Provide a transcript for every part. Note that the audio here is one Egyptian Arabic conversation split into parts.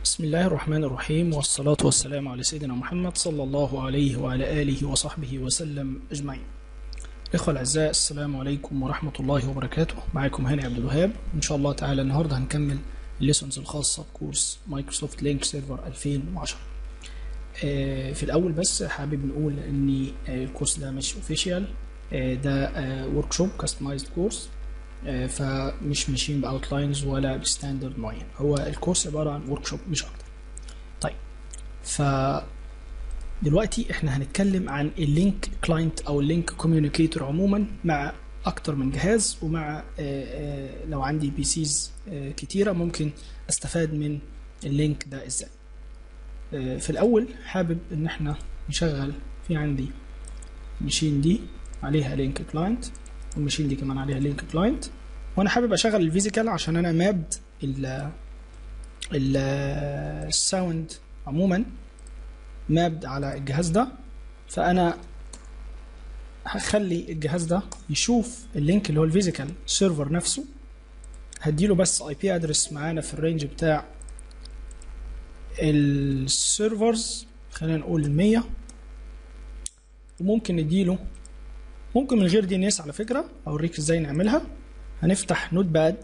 بسم الله الرحمن الرحيم والصلاة والسلام على سيدنا محمد صلى الله عليه وعلى آله وصحبه وسلم أجمعين إخوة الأعزاء السلام عليكم ورحمة الله وبركاته معكم هاني عبد الوهاب إن شاء الله تعالى النهاردة هنكمل الليسونز الخاصة بكورس مايكروسوفت لينك سيرفر 2010 آه، في الأول بس حابب نقول إن آه، الكورس ده مش اوفيشال ده ورك شوب كاستمايزد كورس فمش ماشيين باوتلاينز ولا بستاندرد معين هو الكورس عباره عن ورك شوب مش اكتر طيب ف دلوقتي احنا هنتكلم عن اللينك كلاينت او اللينك كوميونيكيتور عموما مع اكتر من جهاز ومع آه، آه، لو عندي بي سيز كتيره ممكن استفاد من اللينك ده ازاي آه، في الاول حابب ان احنا نشغل في عندي ماشين دي عليها لينك كلاينت والماشين دي كمان عليها لينك كلاينت وانا حابب اشغل الفيزيكال عشان انا مابد ال ال الساوند عموما مابد على الجهاز ده فانا هخلي الجهاز ده يشوف اللينك اللي هو الفيزيكال سيرفر نفسه هديله بس اي بي ادرس معانا في الرينج بتاع السيرفرز خلينا نقول ال 100 وممكن نديله ممكن من غير دي ان اس على فكره اوريك ازاي نعملها هنفتح نوت باد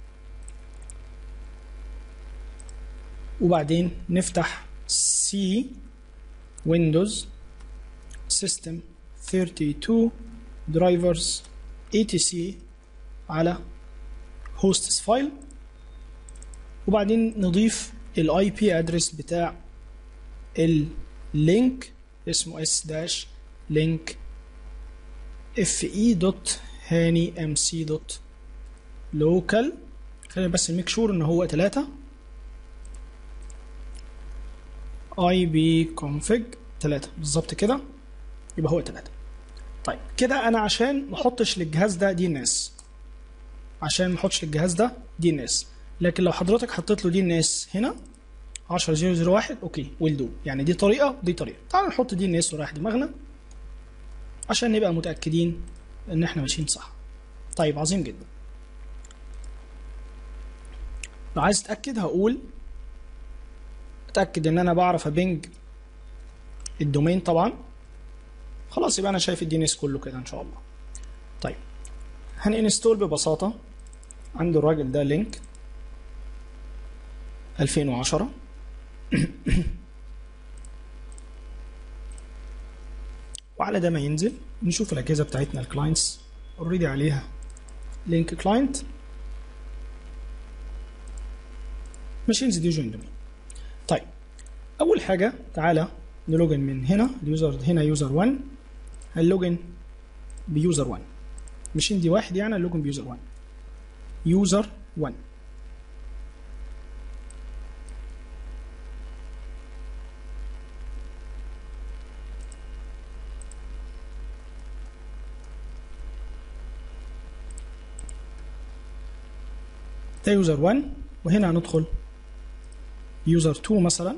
وبعدين نفتح سي ويندوز سيستم 32 درايفرز اي تي سي على هوستس فايل وبعدين نضيف الاي بي ادرس بتاع اللينك اسمه اس داش لينك اف اي دوت هاني ام سي دوت لوكال خلينا بس نميك شور ان هو تلاتة اي بي كونفج تلاتة بالظبط كده يبقى هو تلاتة طيب كده انا عشان ما احطش للجهاز ده دي ان اس عشان ما احطش للجهاز ده دي ان اس لكن لو حضرتك حطيت له دي ان اس هنا 10001 اوكي ويل دو يعني دي طريقه ودي طريقه تعالوا نحط دي ان اس ورايح دماغنا عشان نبقى متأكدين إن إحنا ماشيين صح. طيب عظيم جدا. لو عايز أتأكد هقول أتأكد إن أنا بعرف أبنج الدومين طبعا. خلاص يبقى أنا شايف الدي اس كله كده إن شاء الله. طيب هننستول ببساطة عند الراجل ده لينك 2010 وعلى ده ما ينزل نشوف الاجهزه بتاعتنا الكلاينتس اوريدي عليها لينك كلاينت ماشينز دي جوين دومين طيب اول حاجه تعالى نلوجن من هنا اليوزر هنا يوزر 1 هنلوجن بيوزر 1 ماشين دي واحد يعني اللوجن بيوزر 1 يوزر 1 ده يوزر 1 وهنا هندخل يوزر 2 مثلا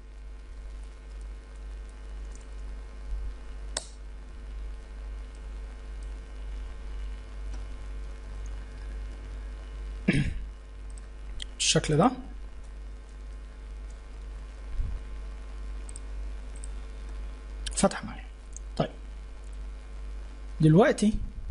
بالشكل ده فتح معايا طيب دلوقتي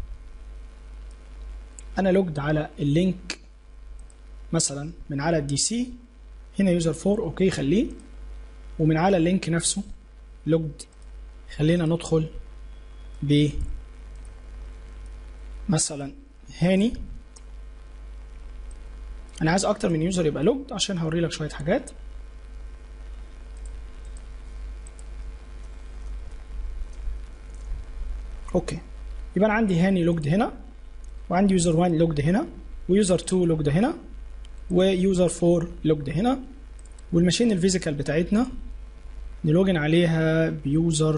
انا لوجد على اللينك مثلا من على الدي سي هنا يوزر 4 اوكي خليه ومن على اللينك نفسه لوجد خلينا ندخل ب مثلا هاني انا عايز اكتر من يوزر يبقى لوجد عشان هوري لك شويه حاجات اوكي يبقى انا عندي هاني لوجد هنا وعندي يوزر 1 لوجد هنا ويوزر 2 لوجد هنا ويوزر 4 لوجد هنا والماشين الفيزيكال بتاعتنا نلوجن عليها بيوزر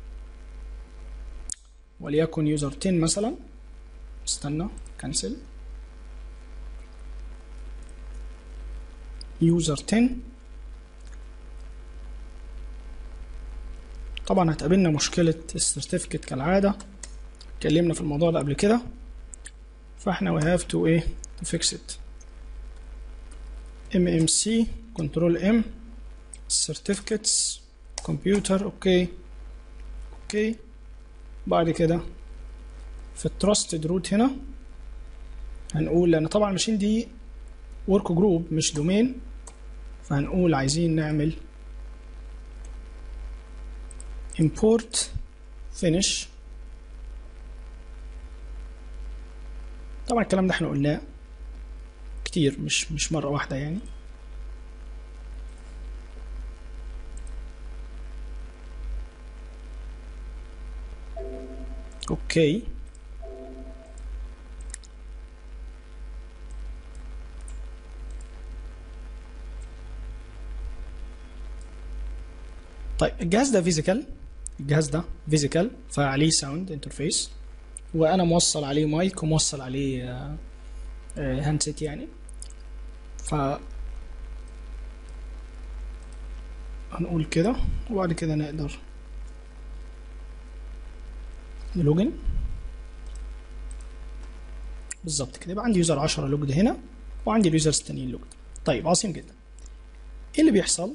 وليكن يوزر 10 مثلا استنى كنسل يوزر 10 طبعا هتقابلنا مشكلة السيرتيفيكت كالعادة اتكلمنا في الموضوع ده قبل كده فاحنا we have to ايه to fix it mmc كنترول ام certificates كمبيوتر اوكي اوكي بعد كده في التراستد روت هنا هنقول لان طبعا الماشين دي ورك جروب مش دومين فهنقول عايزين نعمل import finish طبعا الكلام ده احنا قلناه كتير مش مش مرة واحدة يعني اوكي طيب الجهاز ده فيزيكال الجهاز ده فيزيكال فعليه ساوند انترفيس وانا موصل عليه مايك وموصل عليه هاندسيت يعني ف هنقول كده وبعد كده نقدر نلوجن بالظبط كده يبقى عندي يوزر 10 لوجد هنا وعندي اليوزرز التانيين لوجد طيب عظيم جدا ايه اللي بيحصل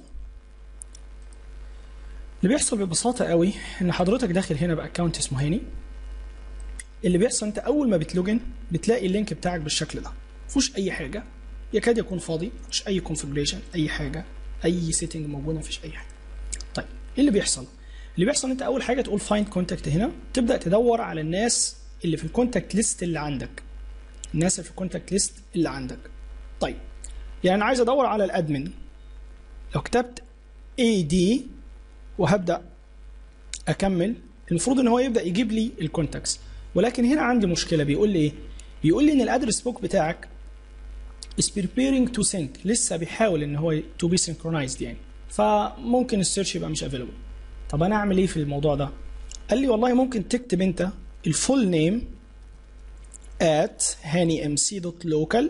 اللي بيحصل ببساطه قوي ان حضرتك داخل هنا باكونت اسمه هاني اللي بيحصل انت اول ما بتلوجن بتلاقي اللينك بتاعك بالشكل ده مفيهوش اي حاجه يكاد يكون فاضي مفيش اي كونفجريشن اي حاجه اي سيتنج موجوده مفيش اي حاجه طيب ايه اللي بيحصل اللي بيحصل انت اول حاجه تقول فايند كونتاكت هنا تبدا تدور على الناس اللي في الكونتاكت ليست اللي عندك الناس اللي في الكونتاكت ليست اللي عندك طيب يعني انا عايز ادور على الادمن لو كتبت اي دي وهبدا اكمل المفروض ان هو يبدا يجيب لي الكونتاكتس ولكن هنا عندي مشكله بيقول لي ايه بيقول لي ان الادرس بوك بتاعك is preparing to sync لسه بيحاول ان هو to be synchronized يعني فممكن السيرش يبقى مش available طب انا اعمل ايه في الموضوع ده قال لي والله ممكن تكتب انت الفول نيم at hanymc.local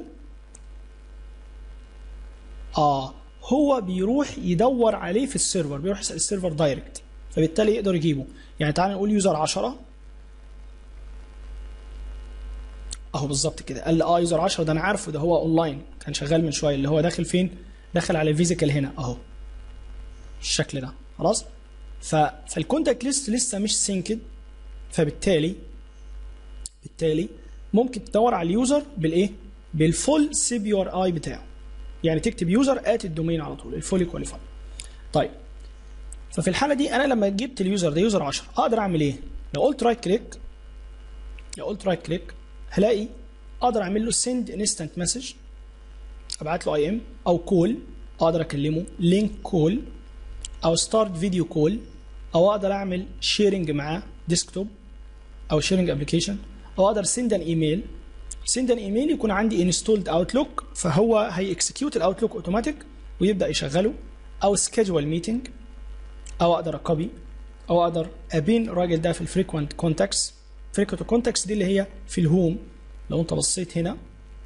اه هو بيروح يدور عليه في السيرفر بيروح يسال السيرفر دايركت فبالتالي يقدر يجيبه يعني تعال نقول يوزر 10 اهو بالظبط كده قال لي اه يوزر 10 ده انا عارفه ده هو اونلاين كان شغال من شويه اللي هو داخل فين داخل على الفيزيكال هنا اهو الشكل ده خلاص ف... فالكونتاكت ليست لسه مش سينكد فبالتالي بالتالي ممكن تدور على اليوزر بالايه بالفول سي بي ار اي بتاعه يعني تكتب يوزر ات الدومين على طول الفولي كواليفايد طيب ففي الحاله دي انا لما جبت اليوزر ده يوزر 10 اقدر اعمل ايه لو قلت رايت كليك لو قلت رايت كليك هلاقي اقدر اعمل له سند انستنت مسج ابعت له اي ام او كول اقدر اكلمه لينك كول او ستارت فيديو كول او اقدر اعمل شيرنج معاه ديسكتوب او شيرنج ابلكيشن او اقدر سند ان ايميل سند ان ايميل يكون عندي انستولد اوتلوك فهو هي اكسكيوت الاوتلوك اوتوماتيك ويبدا يشغله او سكيدجول ميتنج او اقدر اكوبي او اقدر ابين الراجل ده في الفريكوينت كونتاكتس فريكوينت كونتاكتس دي اللي هي في الهوم لو انت بصيت هنا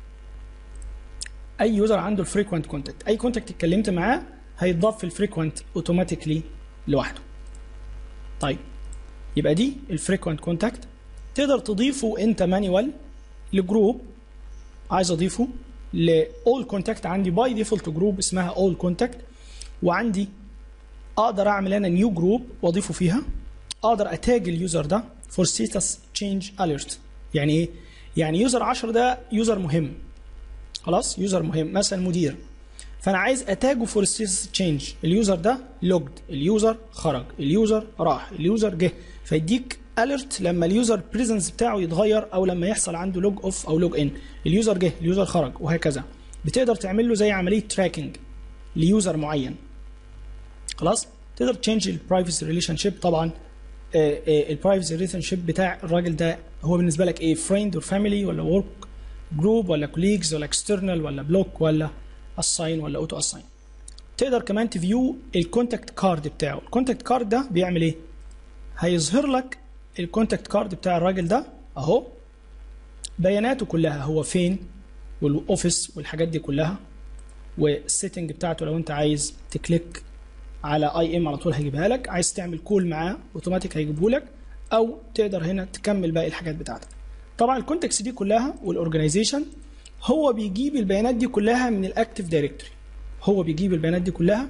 اي يوزر عنده الفريكوينت كونتاكت اي كونتاكت اتكلمت معاه هيتضاف في الفريكوينت اوتوماتيكلي لوحده طيب يبقى دي الفريكوينت كونتاكت تقدر تضيفه انت مانيوال لجروب عايز اضيفه لاول كونتاكت عندي باي ديفولت جروب اسمها اول كونتاكت وعندي اقدر اعمل انا نيو جروب واضيفه فيها اقدر اتاج اليوزر ده فور ستاتس تشينج اليرت يعني ايه يعني يوزر 10 ده يوزر مهم خلاص يوزر مهم مثلا مدير فانا عايز اتاجه فور ستاتس تشينج اليوزر ده لوجد اليوزر خرج اليوزر راح اليوزر جه فيديك اليرت لما اليوزر بريزنس بتاعه يتغير او لما يحصل عنده لوج اوف او لوج ان اليوزر جه اليوزر خرج وهكذا بتقدر تعمل له زي عمليه تراكنج ليوزر معين خلاص تقدر تشينج البرايفسي ريليشن شيب طبعا البرايفسي ريليشن شيب بتاع الراجل ده هو بالنسبه لك ايه فريند اور فاميلي ولا ورك جروب ولا كوليجز ولا اكسترنال ولا بلوك ولا اساين ولا اوتو اساين تقدر كمان تفيو الكونتاكت كارد بتاعه الكونتاكت كارد ده بيعمل ايه هيظهر لك الكونتاكت كارد بتاع الراجل ده اهو بياناته كلها هو فين والاوفيس والحاجات دي كلها والسيتنج بتاعته لو انت عايز تكليك على اي ام على طول هيجيبها لك عايز تعمل كول معاه اوتوماتيك هيجيبه لك او تقدر هنا تكمل باقي الحاجات بتاعتك طبعا الكونتكست دي كلها والاورجنايزيشن هو بيجيب البيانات دي كلها من الاكتيف دايركتوري هو بيجيب البيانات دي كلها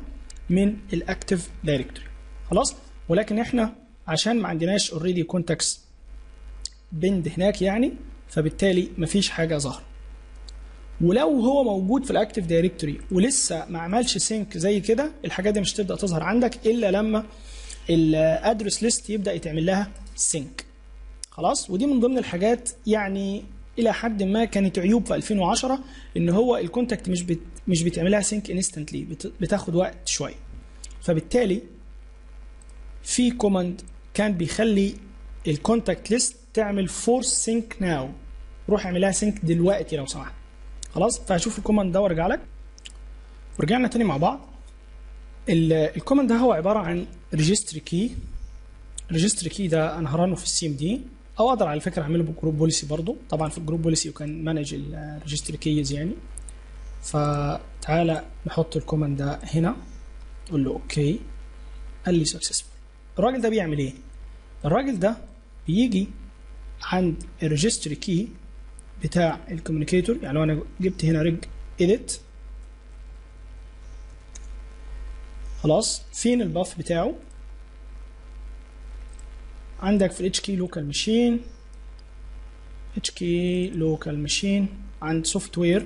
من الاكتيف دايركتوري خلاص ولكن احنا عشان ما عندناش اوريدي كونتاكس بند هناك يعني فبالتالي مفيش حاجه ظاهره ولو هو موجود في الاكتيف دايركتوري ولسه ما عملش سينك زي كده الحاجات دي مش تبدا تظهر عندك الا لما الادرس ليست يبدا يتعمل لها سينك خلاص ودي من ضمن الحاجات يعني الى حد ما كانت عيوب في 2010 ان هو الكونتاكت مش بت مش بتعملها سينك انستنتلي بتاخد وقت شويه فبالتالي في كوماند كان بيخلي الكونتاكت ليست تعمل فورس سينك ناو روح اعملها سينك دلوقتي لو سمحت خلاص فهشوف الكوماند ده وارجع لك ورجعنا تاني مع بعض الكوماند ده هو عباره عن ريجستري كي ريجستري كي ده انا هرنه في السي ام دي او اقدر على فكره اعمله بالجروب بوليسي برضو طبعا في الجروب بوليسي وكان مانج الريجستري كيز يعني فتعالى نحط الكوماند ده هنا قول له اوكي قال لي سكسسفول الراجل ده بيعمل ايه الراجل ده بيجي عند الريجستري كي بتاع الكوميونيكيتور يعني لو انا جبت هنا ريج اديت خلاص فين الباف بتاعه عندك في الاتش كي لوكال ماشين اتش كي لوكال ماشين عند سوفت وير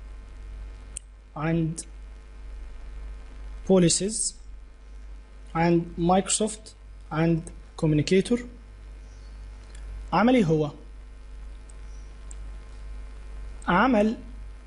عند بوليسز عند مايكروسوفت عند كوميونيكيتور عمل ايه هو عمل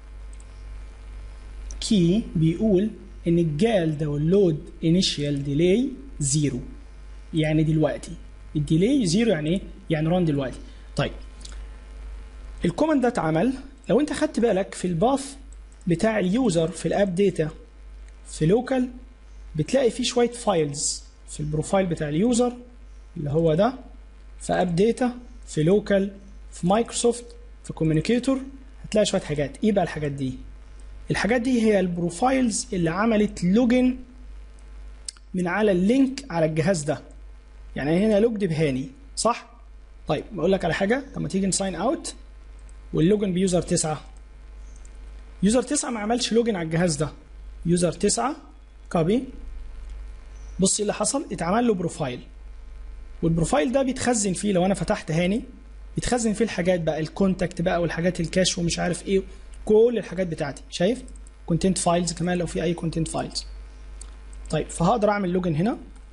كي بيقول ان الجال داونلود انيشال ديلي زيرو يعني دلوقتي الديلي زيرو يعني ايه يعني ران دلوقتي طيب الكوماند ده اتعمل لو انت خدت بالك في الباث بتاع اليوزر في الاب داتا في لوكال بتلاقي فيه شويه فايلز في البروفايل بتاع اليوزر اللي هو ده في اب داتا في لوكال في مايكروسوفت في كوميونيكيتور هتلاقي شويه حاجات ايه بقى الحاجات دي الحاجات دي هي البروفايلز اللي عملت لوجن من على اللينك على الجهاز ده يعني هنا لوجد بهاني صح طيب بقول لك على حاجه لما تيجي نساين اوت واللوجن بيوزر 9 يوزر 9 ما عملش لوجن على الجهاز ده يوزر 9 كوبي بص ايه اللي حصل اتعمل له بروفايل والبروفايل ده بيتخزن فيه لو انا فتحت هاني بيتخزن فيه الحاجات بقى الكونتاكت بقى والحاجات الكاش ومش عارف ايه كل الحاجات بتاعتي شايف كونتنت فايلز كمان لو في اي كونتنت فايلز طيب فهقدر اعمل لوجن هنا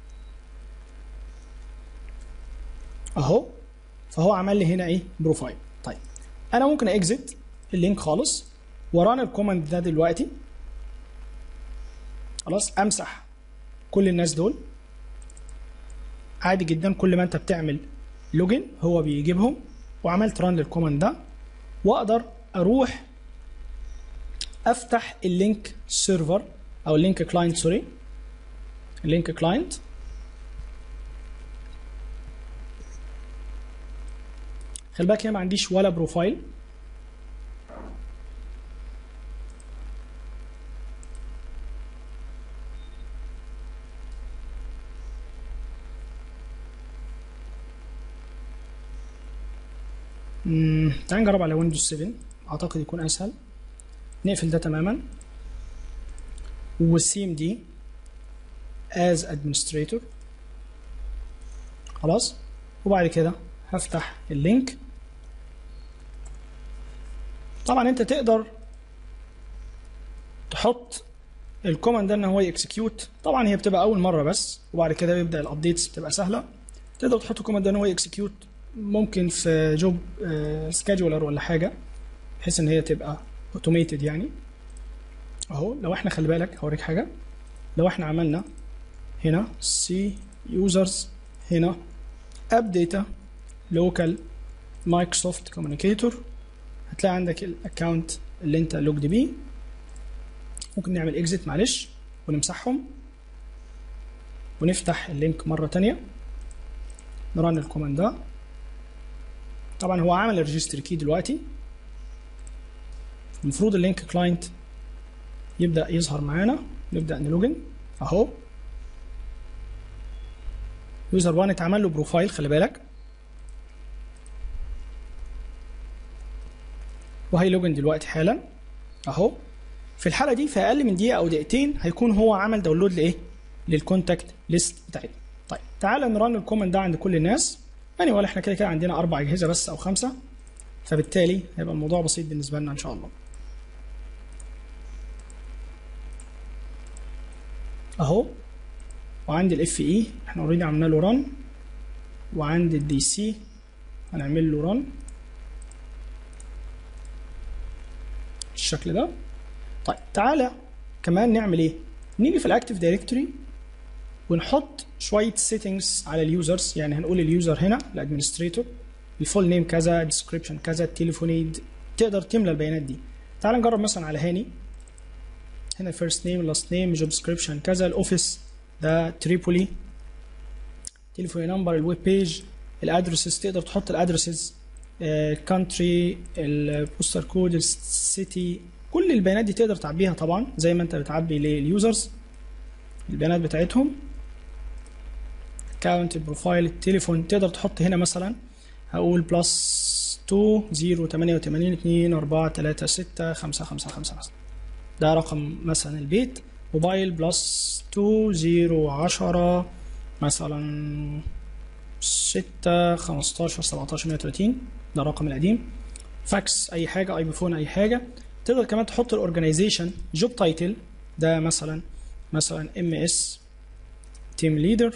اهو فهو عمل لي هنا ايه بروفايل طيب انا ممكن اكزت اللينك خالص ورانا الكوماند ده دلوقتي خلاص امسح كل الناس دول عادي جدا كل ما انت بتعمل لوجن هو بيجيبهم وعملت ران للكوماند ده واقدر اروح افتح اللينك سيرفر او اللينك كلاينت سوري اللينك كلاينت خلي بالك هنا ما عنديش ولا بروفايل تعال نجرب على ويندوز 7 اعتقد يكون اسهل نقفل ده تماما والسي ام دي از ادمنستريتور خلاص وبعد كده هفتح اللينك طبعا انت تقدر تحط الكوماند ده ان هو يكسكيوت طبعا هي بتبقى اول مره بس وبعد كده بيبدا الابديتس بتبقى سهله تقدر تحط الكوماند ده ان هو يكسكيوت ممكن في جوب سكادجولر ولا حاجه بحيث ان هي تبقى اوتوميتد يعني اهو لو احنا خلي بالك هوريك حاجه لو احنا عملنا هنا سي يوزرز هنا اب داتا لوكال مايكروسوفت كوميونيكيتور هتلاقي عندك الاكونت اللي انت لوجد بيه ممكن نعمل اكزيت معلش ونمسحهم ونفتح اللينك مره تانية نرن الكوماند ده طبعا هو عمل الريجستري كي دلوقتي المفروض اللينك كلاينت يبدا يظهر معانا نبدا نلوجن اهو يوزر 1 اتعمل له بروفايل خلي بالك وهي لوجن دلوقتي حالا اهو في الحاله دي في اقل من دقيقه او دقيقتين هيكون هو عمل داونلود لايه للكونتاكت ليست بتاعتنا طيب تعالى نرن الكومنت ده عند كل الناس يعني ولا احنا كده كده عندنا اربع اجهزه بس او خمسه فبالتالي هيبقى الموضوع بسيط بالنسبه لنا ان شاء الله اهو وعندي الاف اي احنا اوريدي عملنا له رن وعندي الدي سي هنعمل له رن بالشكل ده طيب تعالى كمان نعمل ايه نيجي في الاكتيف دايركتوري ونحط شويه سيتنجز على اليوزرز يعني هنقول اليوزر هنا الادمنستريتور الفول نيم كذا ديسكريبشن كذا التليفونيد تقدر تملى البيانات دي تعال نجرب مثلا على هاني هنا فيرست نيم لاست نيم جوب ديسكريبشن كذا الاوفيس ده تريبولي تليفون نمبر الويب بيج الادرسز تقدر تحط الادرسز كونتري البوستر كود السيتي كل البيانات دي تقدر تعبيها طبعا زي ما انت بتعبي لليوزرز البيانات بتاعتهم اكونت البروفايل التليفون تقدر تحط هنا مثلا هقول بلس 2 0 88 2 4 3 6 5 5 5 مثلا ده رقم مثلا البيت موبايل بلس 2 0 10 مثلا 6 15 17 130 ده الرقم القديم فاكس اي حاجه اي فون اي حاجه تقدر كمان تحط الاورجنايزيشن جوب تايتل ده مثلا مثلا ام اس تيم ليدر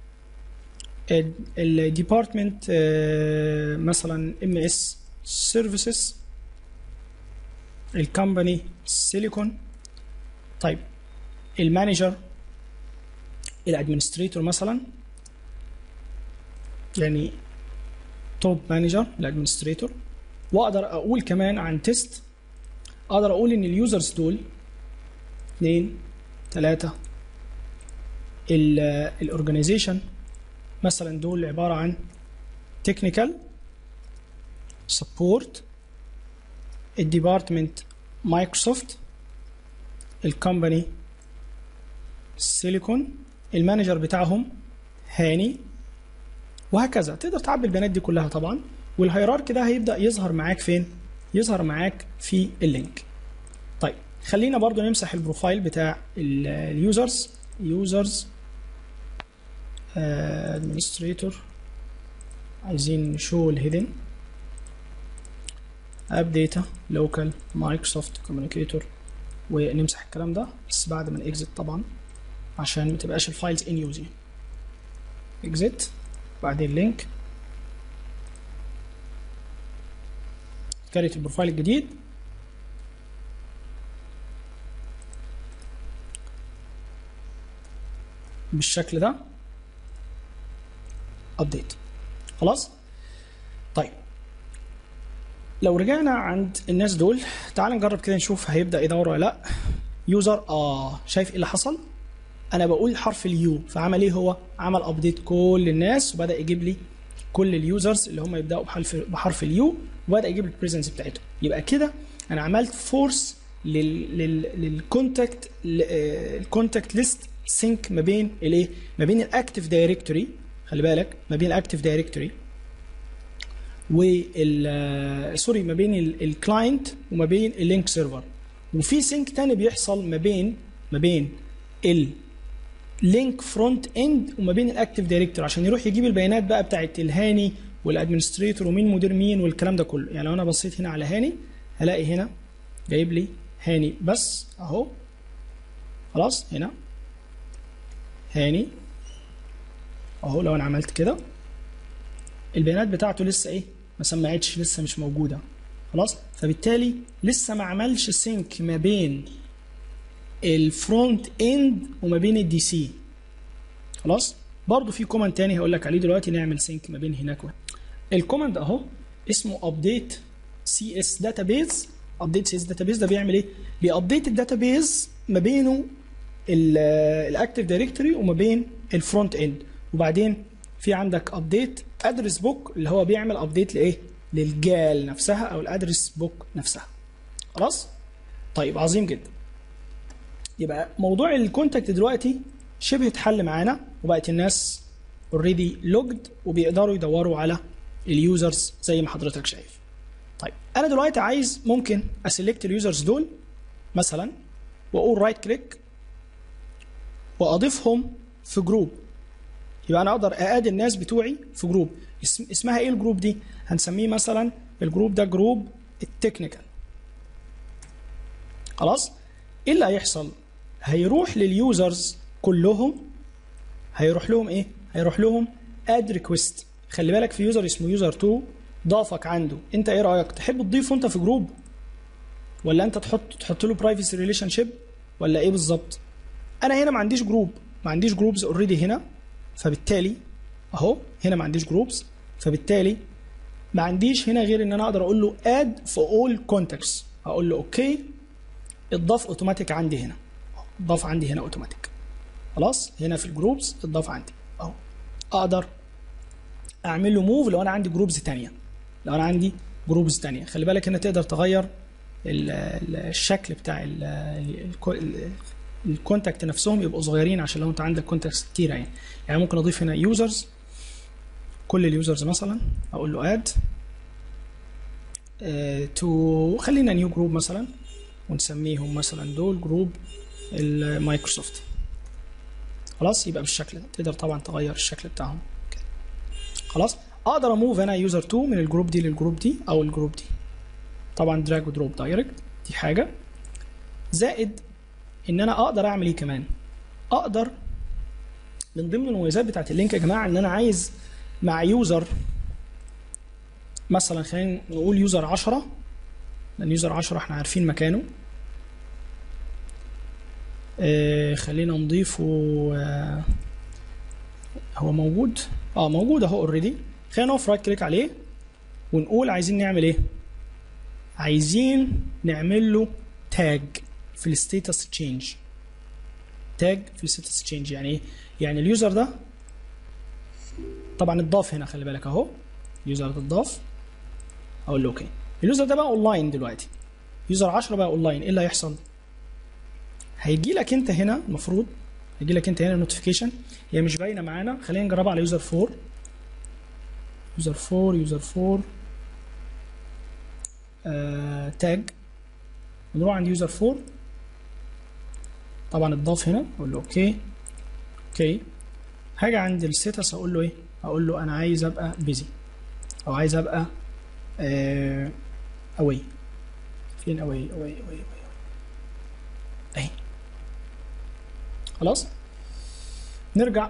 الديبارتمنت مثلا ام اس سيرفيسز الكومباني سيليكون طيب المانجر الادمنستريتور مثلا يعني توب مانجر الادمنستريتور واقدر اقول كمان عن تيست اقدر اقول ان اليوزرز دول اثنين ثلاثة الاورجنايزيشن مثلا دول عبارة عن تكنيكال سبورت الديبارتمنت مايكروسوفت الكومباني سيليكون المانجر بتاعهم هاني وهكذا تقدر تعبي البيانات دي كلها طبعا والهيراركي ده هيبدا يظهر معاك فين يظهر معاك في اللينك طيب خلينا برضو نمسح البروفايل بتاع اليوزرز يوزرز ادمنستريتور عايزين نشو الهيدن اب داتا لوكال مايكروسوفت كوميونيكيتور ونمسح الكلام ده بس بعد ما نكزت طبعا عشان ما تبقاش الفايلز ان يوز اكزت بعدين لينك كاريت البروفايل الجديد بالشكل ده ابديت خلاص طيب لو رجعنا عند الناس دول تعال نجرب كده نشوف هيبدا يدور ولا لا يوزر اه شايف ايه اللي حصل انا بقول حرف اليو فعمل ايه هو عمل ابديت كل الناس وبدا يجيب لي كل اليوزرز اللي هم يبداوا بحرف بحرف اليو وبدا يجيب البريزنس بتاعتهم يبقى كده انا عملت فورس للكونتاكت الكونتاكت ليست سينك ما بين الايه ما بين الاكتيف دايركتوري خلي بالك ما بين الاكتيف دايركتوري وال سوري ما بين الكلاينت وما بين اللينك سيرفر وفي سينك تاني بيحصل ما بين ما بين اللينك فرونت اند وما بين الاكتيف دايركتور عشان يروح يجيب البيانات بقى بتاعت الهاني والادمنستريتور ومين مدير مين والكلام ده كله يعني لو انا بصيت هنا على هاني هلاقي هنا جايب لي هاني بس اهو خلاص هنا هاني اهو لو انا عملت كده البيانات بتاعته لسه ايه ما سمعتش لسه مش موجوده خلاص فبالتالي لسه ما عملش سينك ما بين الفرونت اند وما بين الدي سي خلاص برضو في كوماند تاني هقول لك عليه دلوقتي نعمل سينك ما بين هناك الكوماند اهو اسمه ابديت سي اس داتابيز ابديت سي اس داتابيز ده بيعمل ايه بيابديت الداتابيز ما بينه الاكتيف دايركتوري وما بين الفرونت اند وبعدين في عندك ابديت ادرس بوك اللي هو بيعمل ابديت لايه للجال نفسها او الادرس بوك نفسها خلاص طيب عظيم جدا يبقى موضوع الكونتاكت دلوقتي شبه اتحل معانا وبقت الناس اوريدي لوجد وبيقدروا يدوروا على اليوزرز زي ما حضرتك شايف طيب انا دلوقتي عايز ممكن اسلكت اليوزرز دول مثلا واقول رايت كليك واضيفهم في جروب يبقى انا اقدر اقاد الناس بتوعي في جروب اسم اسمها ايه الجروب دي هنسميه مثلا الجروب ده جروب التكنيكال خلاص ايه اللي هيحصل هيروح لليوزرز كلهم هيروح لهم ايه هيروح لهم اد ريكويست خلي بالك في يوزر اسمه يوزر 2 ضافك عنده انت ايه رايك تحب تضيفه انت في جروب ولا انت تحط تحط له برايفسي ريليشن شيب ولا ايه بالظبط انا هنا ما عنديش جروب ما عنديش جروبز اوريدي هنا فبالتالي اهو هنا ما عنديش جروبز فبالتالي ما عنديش هنا غير ان انا اقدر اقول له اد في اول كونتاكتس هقول له اوكي اتضاف اوتوماتيك عندي هنا اتضاف عندي هنا اوتوماتيك خلاص هنا في الجروبز اتضاف عندي اهو اقدر اعمل له موف لو انا عندي جروبز تانية لو انا عندي جروبز تانية خلي بالك هنا تقدر تغير ال- ال- الشكل بتاع ال- ال- ال- الكونتاكت نفسهم يبقوا صغيرين عشان لو انت عندك كونتاكتس كتيره يعني يعني ممكن اضيف هنا يوزرز كل اليوزرز مثلا اقول له اد تو خلينا نيو جروب مثلا ونسميهم مثلا دول جروب المايكروسوفت خلاص يبقى بالشكل ده تقدر طبعا تغير الشكل بتاعهم كده. خلاص اقدر اموف انا يوزر 2 من الجروب دي للجروب دي او الجروب دي طبعا دراج ودروب دايركت دي حاجه زائد ان انا اقدر اعمل ايه كمان اقدر من ضمن المميزات بتاعت اللينك يا جماعه ان انا عايز مع يوزر مثلا خلينا نقول يوزر 10 لان يوزر 10 احنا عارفين مكانه آه خلينا نضيفه آه هو موجود اه موجود اهو اوريدي خلينا نقف رايت كليك عليه ونقول عايزين نعمل ايه عايزين نعمل له تاج في الستيتس تشينج تاج في الستيتس تشينج يعني ايه يعني اليوزر ده طبعا اتضاف هنا خلي بالك اهو اليوزر ده اتضاف اقول له اوكي اليوزر ده بقى اونلاين دلوقتي يوزر 10 بقى اونلاين ايه اللي هيحصل هيجي لك انت هنا المفروض هيجي لك انت هنا نوتيفيكيشن هي مش باينه معانا خلينا نجربها على يوزر 4 يوزر 4 يوزر 4 آه، تاج نروح عند يوزر 4 طبعا اتضاف هنا اقول له اوكي اوكي هاجي عند الستاتس اقول له ايه اقول له انا عايز ابقى بيزي او عايز ابقى اواي فين اواي اواي اواي اهي خلاص نرجع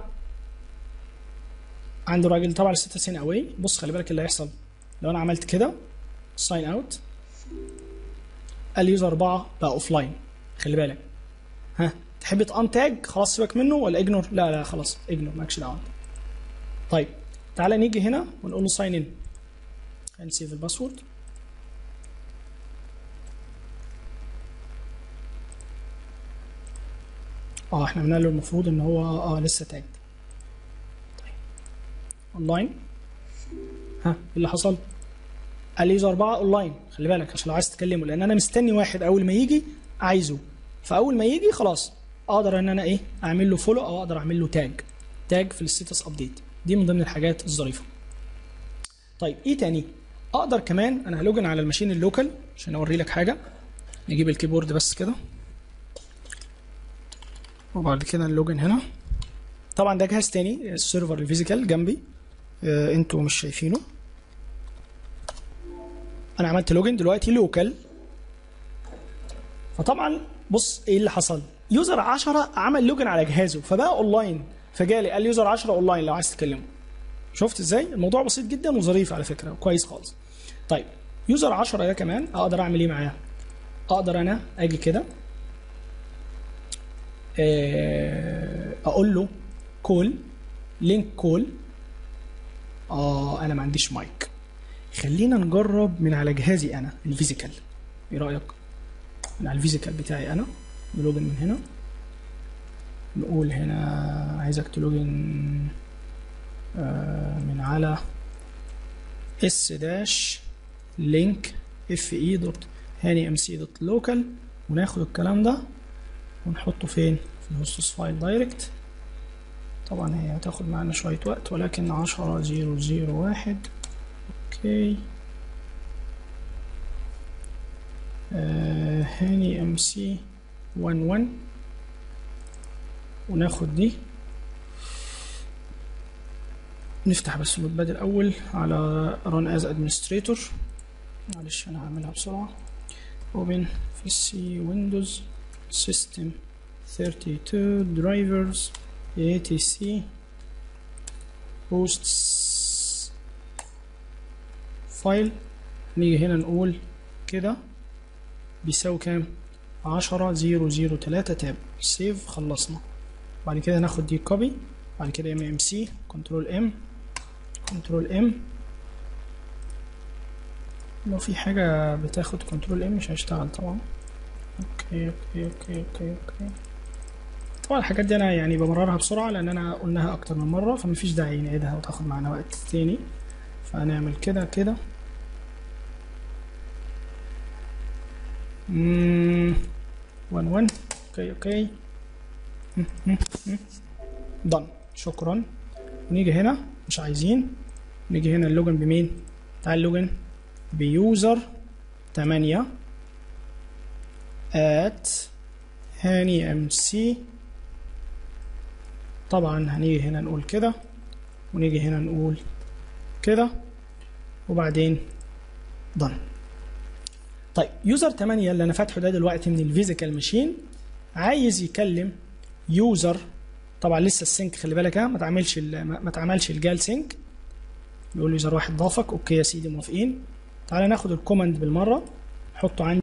عند الراجل طبعا الستاتس هنا اواي بص خلي بالك اللي هيحصل لو انا عملت كده ساين اوت اليوزر 4 بقى اوف لاين خلي بالك ها تحب تان تاج خلاص سيبك منه ولا اجنور لا لا خلاص اجنور مالكش دعوه طيب تعالى نيجي هنا ونقول له ساين ان هنسيف الباسورد اه احنا قلنا له المفروض ان هو اه لسه تاج طيب اونلاين ها ايه اللي حصل اليوزر 4 اونلاين خلي بالك عشان لو عايز تكلمه لان انا مستني واحد اول ما يجي عايزه فاول ما يجي خلاص اقدر ان انا ايه اعمل له فولو او اقدر اعمل له تاج تاج في الستاتس ابديت دي من ضمن الحاجات الظريفه طيب ايه تاني اقدر كمان انا هلوجن على الماشين اللوكال عشان اوري لك حاجه نجيب الكيبورد بس كده وبعد كده نلوجن هنا طبعا ده جهاز تاني السيرفر الفيزيكال جنبي آه انتوا مش شايفينه انا عملت لوجن دلوقتي لوكال فطبعا بص ايه اللي حصل يوزر 10 عمل لوجن على جهازه فبقى اونلاين فجالي قال يوزر 10 اونلاين لو عايز تكلمه شفت ازاي الموضوع بسيط جدا وظريف على فكره وكويس خالص طيب يوزر 10 ده كمان اقدر اعمل ايه معاه اقدر انا اجي كده اقول له كول لينك كول اه انا ما عنديش مايك خلينا نجرب من على جهازي انا الفيزيكال ايه رايك من على الفيزيكال بتاعي انا نلوجن من هنا نقول هنا عايزك تلوجن آه من على اس داش لينك اف اي دوت هاني ام سي دوت لوكال وناخد الكلام ده ونحطه فين في الهوستس فايل دايركت طبعا هي هتاخد معانا شوية وقت ولكن عشرة زيرو زيرو واحد اوكي آه هاني ام سي 1 1 وناخد دي نفتح بس النوت باد الاول على run as administrator معلش انا هعملها بسرعه open في السي ويندوز system 32 drivers etc hosts file نيجي هنا نقول كده بيساوي كام عشرة زيرو زيرو تلاتة تاب سيف خلصنا بعد كده ناخد دي كوبي بعد كده ام ام سي كنترول ام كنترول ام لو في حاجة بتاخد كنترول ام مش هيشتغل طبعا اوكي اوكي اوكي اوكي اوكي طبعا الحاجات دي انا يعني بمررها بسرعة لان انا قلناها اكتر من مرة فمفيش داعي نعيدها وتاخد معانا وقت تاني فهنعمل كده كده مم. 1 1 اوكي اوكي دن شكرا نيجي هنا مش عايزين نيجي هنا اللوجن بمين تعال اللوجن بيوزر 8 at هاني ام سي طبعا هنيجي هنا نقول كده ونيجي هنا نقول كده وبعدين done طيب يوزر 8 اللي انا فاتحه ده دلوقتي من الفيزيكال ماشين عايز يكلم يوزر طبعا لسه السync خلي بالك ها ما تعملش ما تعملش الجال سينك بيقول يوزر واحد ضافك اوكي يا سيدي موافقين تعالى ناخد الكوماند بالمره نحطه عندي